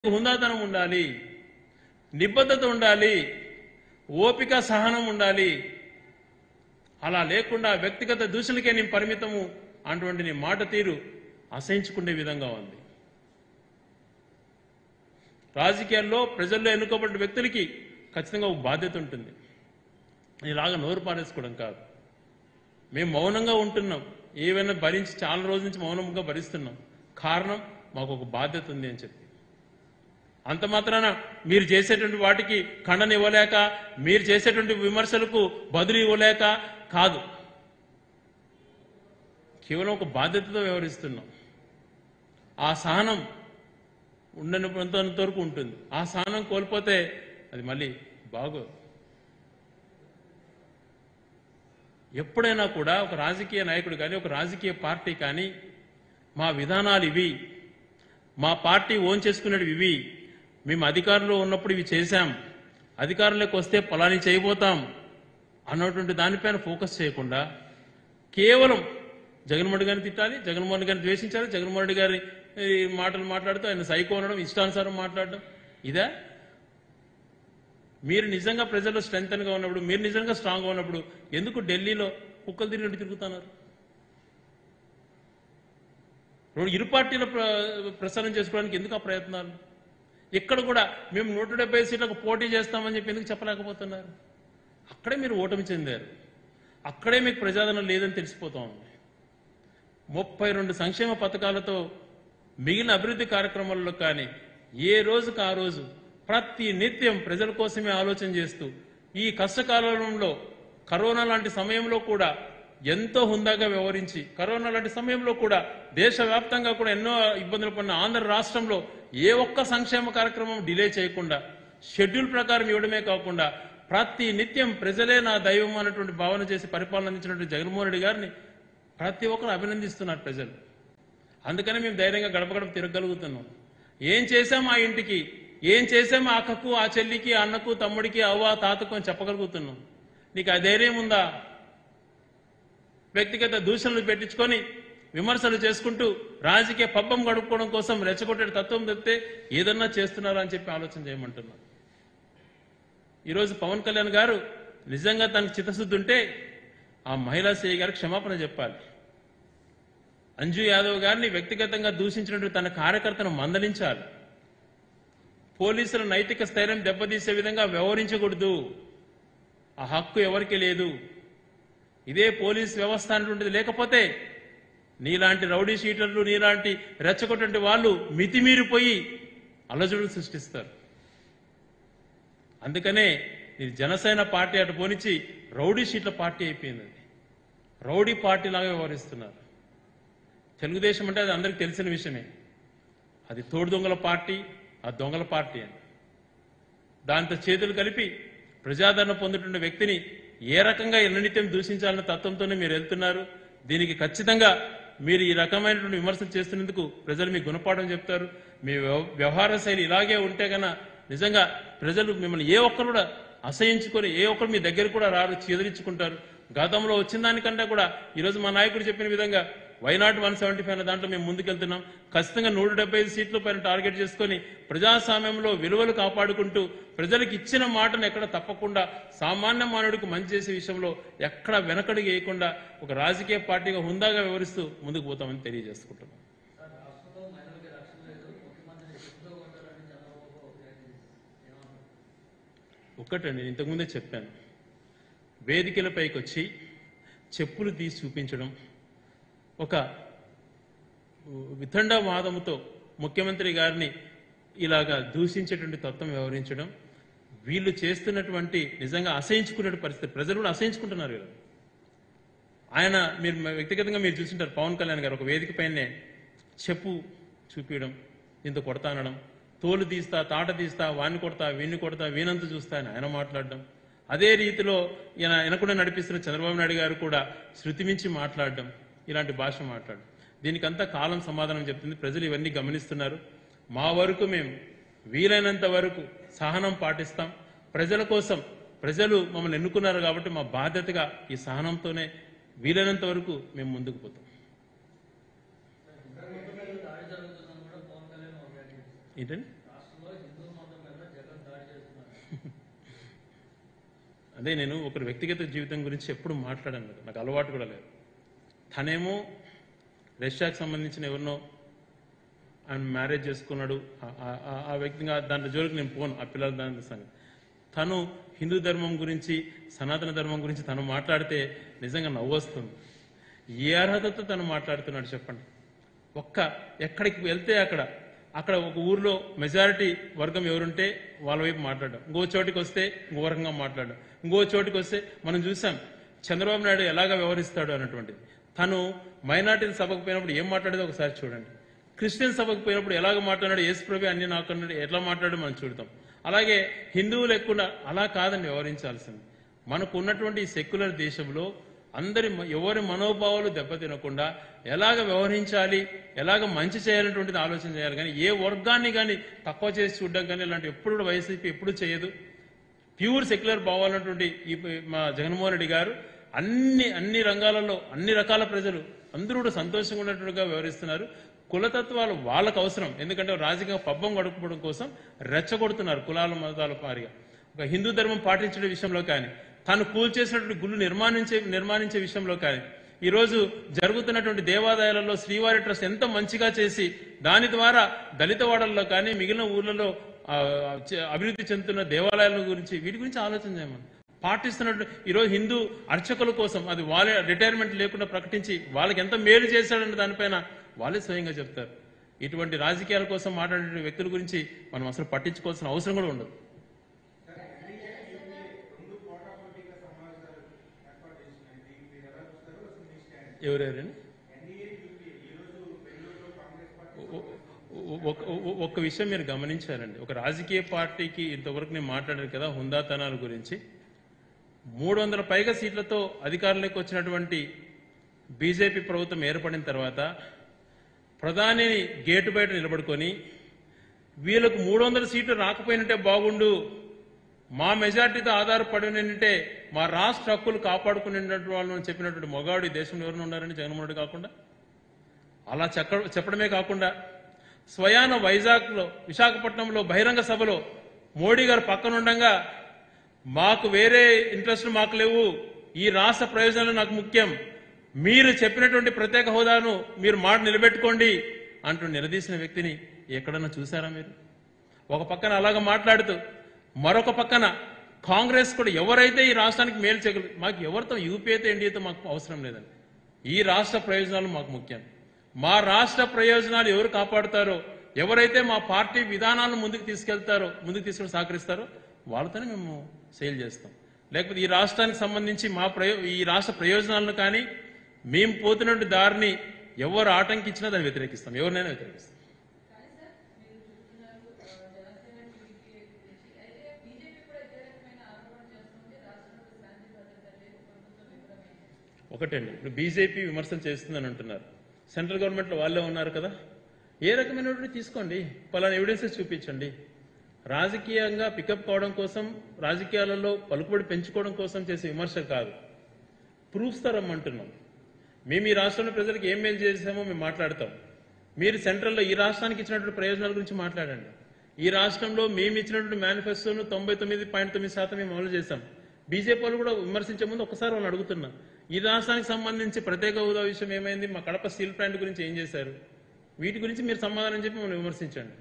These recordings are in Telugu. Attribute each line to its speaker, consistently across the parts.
Speaker 1: హుందాతనం ఉండాలి నిబద్ధత ఉండాలి ఓపిక సహనం ఉండాలి అలా లేకుండా వ్యక్తిగత దూషణలకే నేను పరిమితము అటువంటి నీ మాట తీరు అసహించుకునే విధంగా ఉంది రాజకీయాల్లో ప్రజల్లో ఎన్నుకోబడిన వ్యక్తులకి ఖచ్చితంగా ఒక బాధ్యత ఉంటుంది ఇలాగ నోరు పారేసుకోవడం కాదు మేము మౌనంగా ఉంటున్నాం ఏవైనా భరించి చాలా రోజుల నుంచి మౌనంగా భరిస్తున్నాం కారణం మాకు ఒక బాధ్యత ఉంది అని చెప్పి అంత మాత్రాన మీరు చేసేటువంటి వాటికి ఖండన ఇవ్వలేక మీరు చేసేటువంటి విమర్శలకు బదులు ఇవ్వలేక కాదు కేవలం ఒక బాధ్యతతో వ్యవహరిస్తున్నాం ఆ సహనం ఉండనంత వరకు ఉంటుంది ఆ సహనం కోల్పోతే అది మళ్ళీ బాగోదు ఎప్పుడైనా కూడా ఒక రాజకీయ నాయకుడు కానీ ఒక రాజకీయ పార్టీ కానీ మా విధానాలు ఇవి మా పార్టీ ఓన్ చేసుకునేవి ఇవి మేము అధికారంలో ఉన్నప్పుడు ఇవి చేశాం అధికారంలోకి వస్తే పలాని చేయబోతాం అన్నటువంటి దానిపైన ఫోకస్ చేయకుండా కేవలం జగన్మోహన్ రెడ్డి గారిని తిట్టాలి జగన్మోహన్ రెడ్డి గారిని ద్వేషించాలి జగన్మోహన్ రెడ్డి గారి ఈ, మాటలు మాట్లాడుతూ ఆయన సైకో అనడం ఇష్టానుసారం మాట్లాడడం ఇదా మీరు నిజంగా ప్రజల్లో స్ట్రెంగ్ గా ఉన్నప్పుడు మీరు నిజంగా స్ట్రాంగ్ గా ఉన్నప్పుడు ఎందుకు ఢిల్లీలో కుక్కలు తిరిగినట్టు తిరుగుతున్నారు రెండు ఇరు పార్టీల ప్ర- ప్రసారం చేసుకోవడానికి ఎందుకు ఆ ప్రయత్నాలు ఇక్కడ కూడా మేము నూట డెబ్బై సీట్లకు పోటీ చేస్తామని చెప్పి ఎందుకు చెప్పలేకపోతున్నారు అక్కడే మీరు ఓటమి చెందారు అక్కడే మీకు ప్రజాదరణ లేదని తెలిసిపోతా ఉంది ముప్పై రెండు సంక్షేమ పథకాలతో మిగిలిన అభివృద్ధి కార్యక్రమాల్లో కానీ ఏ రోజుకు ఆ రోజు ప్రతి నిత్యం ప్రజల కోసమే ఆలోచన చేస్తూ ఈ కష్టకాలంలో కరోనా లాంటి సమయంలో కూడా ఎంతో హుందాగా వ్యవహరించి కరోనా లాంటి సమయంలో కూడా దేశవ్యాప్తంగా కూడా ఎన్నో ఇబ్బందులు పడిన ఆంధ్ర రాష్ట్రంలో ఏ ఒక్క సంక్షేమ కార్యక్రమం డిలే చేయకుండా షెడ్యూల్ ప్రకారం ఇవ్వడమే కాకుండా ప్రతి నిత్యం ప్రజలే నా దైవం అన్నటువంటి భావన చేసి పరిపాలన అందించినటువంటి జగన్మోహన్ రెడ్డి గారిని ప్రతి ఒక్కరు అభినందిస్తున్నారు ప్రజలు అందుకనే మేము ధైర్యంగా గడప గడప తిరగలుగుతున్నాం ఏం చేశాం ఆ ఇంటికి ఏం చేశాం ఆ అక్కకు ఆ చెల్లికి ఆ అన్నకు తమ్ముడికి అవ్వ తాతకు అని చెప్పగలుగుతున్నాం నీకు ఆ ధైర్యం ఉందా వ్యక్తిగత దూషణలు పెట్టించుకొని విమర్శలు చేసుకుంటూ రాజకీయ పబ్బం గడుపుకోవడం కోసం రెచ్చగొట్టే తత్వం తప్పితే ఏదన్నా చేస్తున్నారా అని చెప్పి ఆలోచన చేయమంటున్నాను ఈరోజు పవన్ కళ్యాణ్ గారు నిజంగా తనకు చిత్తశుద్ధి ఉంటే ఆ మహిళా సీఐ గారికి క్షమాపణ చెప్పాలి అంజు యాదవ్ గారిని వ్యక్తిగతంగా దూషించినటువంటి తన కార్యకర్తను మందలించాలి పోలీసుల నైతిక స్థైర్యం దెబ్బతీసే విధంగా వ్యవహరించకూడదు ఆ హక్కు ఎవరికి లేదు ఇదే పోలీస్ వ్యవస్థ అనేటువంటిది లేకపోతే నీలాంటి రౌడీ షీటర్లు నీలాంటి రెచ్చగొట్టే వాళ్ళు మితిమీరిపోయి అలజడులు సృష్టిస్తారు అందుకనే ఇది జనసేన పార్టీ అటు పోనిచ్చి రౌడీ షీట్ల పార్టీ అయిపోయింది అది రౌడీ పార్టీ లాగా వ్యవహరిస్తున్నారు తెలుగుదేశం అంటే అది అందరికీ తెలిసిన విషయమే అది తోడు దొంగల పార్టీ ఆ దొంగల పార్టీ అని దాంతో చేతులు కలిపి ప్రజాదరణ పొందుతున్న వ్యక్తిని ఏ రకంగా ఎన్ననిత్యం దూషించాలన్న తత్వంతోనే మీరు వెళ్తున్నారు దీనికి ఖచ్చితంగా మీరు ఈ రకమైనటువంటి విమర్శలు చేస్తున్నందుకు ప్రజలు మీకు గుణపాఠం చెప్తారు మీ వ్యవ- వ్యవహార శైలి ఇలాగే ఉంటే గన నిజంగా ప్రజలు మిమ్మల్ని ఏ ఒక్కరు కూడా అసహించుకొని ఏ ఒక్కరు మీ దగ్గర కూడా రారు చెదిరించుకుంటారు గతంలో వచ్చిన దానికంటే కూడా ఈరోజు మా నాయకుడు చెప్పిన విధంగా వైనాట్ వన్ సెవెంటీ ఫైవ్ దాంట్లో మేము ముందుకెళ్తున్నాం ఖచ్చితంగా నూట డెబ్బై ఐదు సీట్ల పైన టార్గెట్ చేసుకొని ప్రజాస్వామ్యంలో విలువలు కాపాడుకుంటూ ప్రజలకు ఇచ్చిన మాటను ఎక్కడ తప్పకుండా సామాన్య మానవుడికి మంచి చేసే విషయంలో ఎక్కడ వెనకడుగు వేయకుండా ఒక రాజకీయ పార్టీగా హుందాగా వివరిస్తూ ముందుకు పోతామని తెలియజేసుకుంటున్నాం
Speaker 2: సార్ రాష్ట్రంలో మహిళలకి రక్షణ లేదు ముఖ్యమంత్రిని చెప్పుతో కొట్టాలని చంద్రబాబు వ్యాఖ్యానించారు ఏమంటారు
Speaker 1: ఒక్కటండి నేను ఇంతకుముందే చెప్పాను వేదికలపైకి వచ్చి చెప్పులు తీసి చూపించడం ఒక వితండవాదముతో ముఖ్యమంత్రి గారిని ఇలాగా దూషించేటువంటి తత్వం వ్యవహరించడం వీళ్ళు చేస్తున్నటువంటి నిజంగా అసహించుకునే పరిస్థితి ప్రజలు కూడా అసహించుకుంటున్నారు వీళ్ళు ఆయన మీరు వ్యక్తిగతంగా మీరు చూసింటారు పవన్ కళ్యాణ్ గారు ఒక వేదిక పైనే చెప్పు చూపించడం దీంతో కొడతా అనడం తోలు తీస్తా తాట తీస్తా వాణ్ణి కొడతా వీణ్ణి కొడతా వీనంత చూస్తా అని ఆయన మాట్లాడడం అదే రీతిలో ఈయన వెనకుండా నడిపిస్తున్న చంద్రబాబు నాయుడు గారు కూడా శృతి మించి మాట్లాడడం ఇలాంటి భాష మాట్లాడడం దీనికంతా కాలం సమాధానం చెప్తుంది ప్రజలు ఇవన్నీ గమనిస్తున్నారు మా వరకు మేము వీలైనంత వరకు సహనం పాటిస్తాం ప్రజల కోసం ప్రజలు మమ్మల్ని ఎన్నుకున్నారు కాబట్టి మా బాధ్యతగా ఈ సహనంతోనే వీలైనంత వరకు మేము ముందుకు పోతాం
Speaker 2: ఇంతకుముందు దాడి జరుగుతుందని కూడా పవన్ కళ్యాణ్ వ్యాఖ్యానించారు
Speaker 1: ఏంటండి
Speaker 2: రాష్ట్రంలో రాష్ట్రంలో హిందూ మతం మీద జగన్ దాడి చేస్తున్నారు
Speaker 1: అదే నేను ఒకరి వ్యక్తిగత జీవితం గురించి ఎప్పుడు మాట్లాడాను కదా. నాకు అలవాటు కూడా లేదు తనేమో రష్యాకి సంబంధించిన ఎవరినో ఆయన మ్యారేజ్ చేసుకున్నాడు ఆ- ఆ- ఆ- ఆ వ్యక్తిగా దాంట్లో జోలికి నేను పోను ఆ పిల్లల దాని సంగతి తను హిందూ ధర్మం గురించి సనాతన ధర్మం గురించి తను మాట్లాడితే నిజంగా నవ్వు వస్తుంది ఏ అర్హతతో తను మాట్లాడుతున్నాడు చెప్పండి ఒక్క ఎక్కడికి వెళ్తే అక్కడ అక్కడ ఒక ఊర్లో మెజారిటీ వర్గం ఎవరుంటే వాళ్ళ వైపు మాట్లాడడం ఇంకో చోటికి వస్తే ఇంకో రకంగా మాట్లాడడం ఇంకో చోటికి వస్తే మనం చూసాం చంద్రబాబు నాయుడు ఎలాగ వ్యవహరిస్తాడు అన్నటువంటిది తను మైనార్టీల సభకు పోయినప్పుడు ఏం మాట్లాడేదో ఒకసారి చూడండి క్రిస్టియన్ సభకు పోయినప్పుడు ఎలాగ మాట్లాడాడు యేసు ప్రభు అన్ని నాకు అన్నాడు ఎట్లా మాట్లాడో మనం చూడతాం అలాగే హిందువులు ఎక్కువ అలా కాదని వ్యవహరించాల్సింది మనకు ఉన్నటువంటి ఈ సెక్యులర్ దేశంలో అందరి మ- ఎవరి మనోభావాలు దెబ్బతినకుండా ఎలాగ వ్యవహరించాలి ఎలాగ మంచి చేయాలనేటువంటిది ఆలోచన చేయాలి కానీ ఏ వర్గాన్ని కానీ తక్కువ చేసి చూడడం కానీ ఇలాంటి ఎప్పుడు కూడా వైసీపీ ఎప్పుడు చేయదు ప్యూర్ సెక్యులర్ భావాలన్నటువంటి ఈ ప- మా జగన్మోహన్ రెడ్డి గారు అన్ని అన్ని రంగాలలో అన్ని రకాల ప్రజలు అందరూ కూడా సంతోషంగా ఉన్నట్టుగా వ్యవహరిస్తున్నారు కులతత్వాలు వాళ్ళకు అవసరం ఎందుకంటే రాజకీయ పబ్బం గడుపుకోవడం కోసం రెచ్చగొడుతున్నారు కులాల మతాల పారిగా ఒక హిందూ ధర్మం పాటించే విషయంలో కానీ తాను కూల్చేసినటువంటి గుళ్ళు నిర్మాణించే నిర్మాణించే విషయంలో కానీ ఈ రోజు జరుగుతున్నటువంటి దేవాలయాలలో శ్రీవారి ట్రస్ట్ ఎంత మంచిగా చేసి దాని ద్వారా దళిత వాడల్లో కానీ మిగిలిన ఊర్లలో ఆ, చ- అభివృద్ధి చెందుతున్న దేవాలయాల గురించి వీటి గురించి ఆలోచన చేయమని పాటిస్తున్నట్టు ఈరోజు హిందూ అర్చకుల కోసం అది వాళ్ళే రిటైర్మెంట్ లేకుండా ప్రకటించి వాళ్ళకి ఎంత మేలు చేశాడన్న దానిపైన వాళ్ళే స్వయంగా చెప్తారు ఇటువంటి రాజకీయాల కోసం మాట్లాడే వ్యక్తుల గురించి మనం అసలు పట్టించుకోవాల్సిన అవసరం కూడా ఉండదు ఎవరెవరండి ఒ- ఒ- ఒక- ఒ- ఒక్క విషయం మీరు గమనించారండి ఒక రాజకీయ పార్టీకి ఇంతవరకు నేను మాట్లాడాను కదా హుందాతనాల గురించి మూడు వందల పైగా సీట్లతో అధికారంలోకి వచ్చినటువంటి బీజేపీ ప్రభుత్వం ఏర్పడిన తర్వాత ప్రధానిని గేటు బయట నిలబడుకొని వీళ్ళకు మూడు వందల సీట్లు రాకపోయినట్టే బాగుండు మా మెజార్టీతో ఆధారపడినంటే మా రాష్ట్ర హక్కులు కాపాడుకునేటువంటి వాళ్ళు అని చెప్పినటువంటి మొగాడు ఈ దేశంలో ఎవరైనా ఉన్నారని జగన్మోహన్ రెడ్డి కాకుండా అలా చెక్క చెప్పడమే కాకుండా స్వయాన వైజాగ్లో విశాఖపట్నంలో బహిరంగ సభలో మోడీ గారు పక్కనుండగా మాకు వేరే ఇంట్రెస్ట్ మాకు లేవు ఈ రాష్ట్ర ప్రయోజనాలు నాకు ముఖ్యం మీరు చెప్పినటువంటి ప్రత్యేక హోదాను మీరు మాట నిలబెట్టుకోండి అంటూ నిలదీసిన వ్యక్తిని ఎక్కడన్నా చూసారా మీరు ఒక పక్కన అలాగ మాట్లాడుతూ మరొక పక్కన కాంగ్రెస్ కూడా ఎవరైతే ఈ రాష్ట్రానికి మేలు చేయగలరు మాకు ఎవరితో యూపీఐతో ఎన్డీఏతో మాకు అవసరం లేదండి ఈ రాష్ట్ర ప్రయోజనాలు మాకు ముఖ్యం మా రాష్ట్ర ప్రయోజనాలు ఎవరు కాపాడుతారో ఎవరైతే మా పార్టీ విధానాలను ముందుకు తీసుకెళ్తారో ముందుకు తీసుకుని సహకరిస్తారో వాళ్ళతోనే మేము సేల్ చేస్తాం లేకపోతే ఈ రాష్ట్రానికి సంబంధించి మా ప్రయో ఈ రాష్ట్ర ప్రయోజనాలను కానీ మేము పోతున్నటువంటి దారిని ఎవరు ఆటంకించినా దాన్ని వ్యతిరేకిస్తాం ఎవరినైనా వ్యతిరేకిస్తాం
Speaker 3: కానీ సార్ మీరు చెప్తున్నారు ఆ, జనసేన టీడీపీ గురించి అయితే బీజేపీ కూడా ఇదే రకమైన ఆరోపణ చేస్తుంది రాష్ట్రంలో శాంతి భద్రత లేదు ప్రభుత్వం విఫలమైంది
Speaker 1: ఒకటండి ఇప్పుడు బీజేపీ విమర్శలు చేస్తుందని అంటున్నారు సెంట్రల్ గవర్నమెంట్లో వాళ్ళే ఉన్నారు కదా ఏ రకమైనటువంటి తీసుకోండి పలానా ఎవిడెన్సెస్ చూపించండి రాజకీయంగా పికప్ కావడం కోసం రాజకీయాలలో పలుకుబడి పెంచుకోవడం కోసం చేసే విమర్శ కాదు ప్రూఫ్స్ రమ్మంటున్నాం మేము ఈ రాష్ట్రంలో ప్రజలకు ఏం మేలు చేసామో మేము మాట్లాడతాం మీరు సెంట్రల్లో ఈ రాష్ట్రానికి ఇచ్చినటువంటి ప్రయోజనాల గురించి మాట్లాడండి ఈ రాష్ట్రంలో మేము ఇచ్చినటువంటి మేనిఫెస్టోను తొంభై తొమ్మిది పాయింట్ తొమ్మిది శాతం మేము అమలు చేశాం బీజేపీ వాళ్ళు కూడా విమర్శించే ముందు ఒకసారి వాళ్ళు అడుగుతున్నా ఈ రాష్ట్రానికి సంబంధించి ప్రత్యేక హోదా విషయం ఏమైంది మా కడప స్టీల్ ప్లాంట్ గురించి ఏం చేశారు వీటి గురించి మీరు సమాధానం చెప్పి మనం విమర్శించండి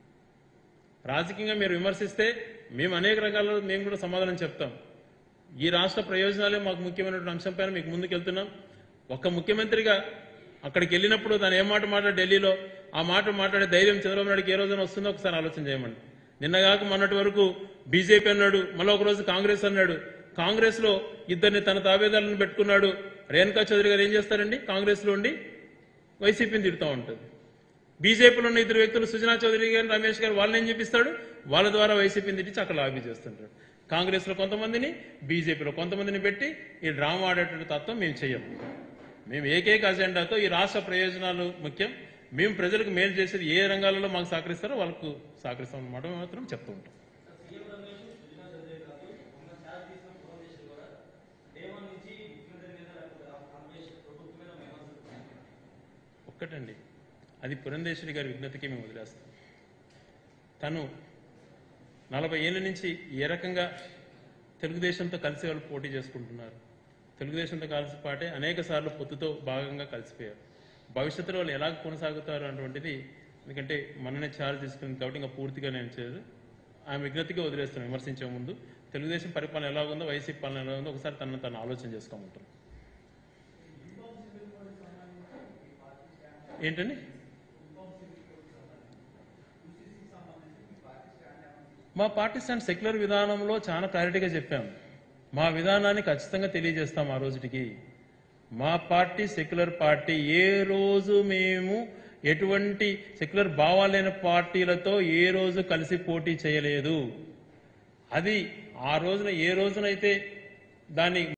Speaker 1: రాజకీయంగా మీరు విమర్శిస్తే మేము అనేక రకాల మేము కూడా సమాధానం చెప్తాం ఈ రాష్ట్ర ప్రయోజనాలే మాకు ముఖ్యమైనటువంటి అంశంపైన మీకు ముందుకు వెళ్తున్నాం ఒక్క ముఖ్యమంత్రిగా అక్కడికి వెళ్ళినప్పుడు దాని ఏ మాట మాట్లాడి ఢిల్లీలో ఆ మాట మాట్లాడే ధైర్యం చంద్రబాబు నాయుడుకి ఏ రోజున వస్తుందో ఒకసారి ఆలోచన చేయమండి నిన్నగాక మొన్నటి వరకు బీజేపీ అన్నాడు మళ్ళీ ఒక రోజు కాంగ్రెస్ అన్నాడు కాంగ్రెస్ లో ఇద్దరిని తన తాబేదాలను పెట్టుకున్నాడు రేణుకా చౌదరి గారు ఏం చేస్తారండి కాంగ్రెస్ లో ఉండి వైసీపీని తిడుతూ ఉంటుంది బీజేపీలో ఉన్న ఇద్దరు వ్యక్తులు సుజనా చౌదరి గారు రమేష్ గారు వాళ్ళని ఏం చెప్పిస్తాడు వాళ్ళ ద్వారా వైసీపీని తిట్టి అక్కడ లాబీ చేస్తుంటాడు కాంగ్రెస్ లో కొంతమందిని బీజేపీలో కొంతమందిని పెట్టి ఈ డ్రామా ఆడేటువంటి తత్వం మేము చెయ్యం మేము ఏకైక అజెండాతో ఈ రాష్ట్ర ప్రయోజనాలు ముఖ్యం మేము ప్రజలకు మేలు చేసేది ఏ రంగాలలో మాకు సహకరిస్తారో వాళ్ళకు సహకరిస్తాం అన్నమాట మాత్రం చెప్తూ ఉంటాం
Speaker 2: సీఎం రమేష్ సుజనా చౌదరి కాదు మొన్న ఛార్జ్ తీసిన ఫౌండేషన్ కూడా డే వన్ నుంచి ముఖ్యమంత్రి మీద లేకపోతే ఆంధ్రప్రదేశ్ ప్రభుత్వం మీద విమర్శలు
Speaker 1: ఒక్కటండి అది పురంధేశ్వరి గారి విజ్ఞతకి మేము వదిలేస్తాం తను నలభై ఏళ్ళ నుంచి ఏ రకంగా తెలుగుదేశంతో కలిసి వాళ్ళు పోటీ చేసుకుంటున్నారు తెలుగుదేశంతో కలిసి పాటే అనేక సార్లు పొత్తుతో భాగంగా కలిసిపోయారు భవిష్యత్తులో వాళ్ళు ఎలా కొనసాగుతారు అటువంటిది ఎందుకంటే మననే ఛార్జ్ తీసుకుంది కాబట్టి ఇంకా పూర్తిగా నేను చేయదు ఆమె విజ్ఞతగా వదిలేస్తాను విమర్శించే ముందు తెలుగుదేశం పరిపాలన ఎలా ఉందో వైసీపీ పాలన ఎలా ఉందో ఒకసారి తనను తను ఆలోచన చేసుకోమంటారు ఏంటండి మా పార్టీ స్టాండ్ సెక్యులర్ విధానంలో చాలా క్లారిటీగా చెప్పాం మా విధానాన్ని ఖచ్చితంగా తెలియజేస్తాం ఆ రోజుటికి మా పార్టీ సెక్యులర్ పార్టీ ఏ రోజు మేము ఎటువంటి సెక్యులర్ భావాలైన పార్టీలతో ఏ రోజు కలిసి పోటీ చేయలేదు అది ఆ రోజున ఏ రోజునైతే దాన్ని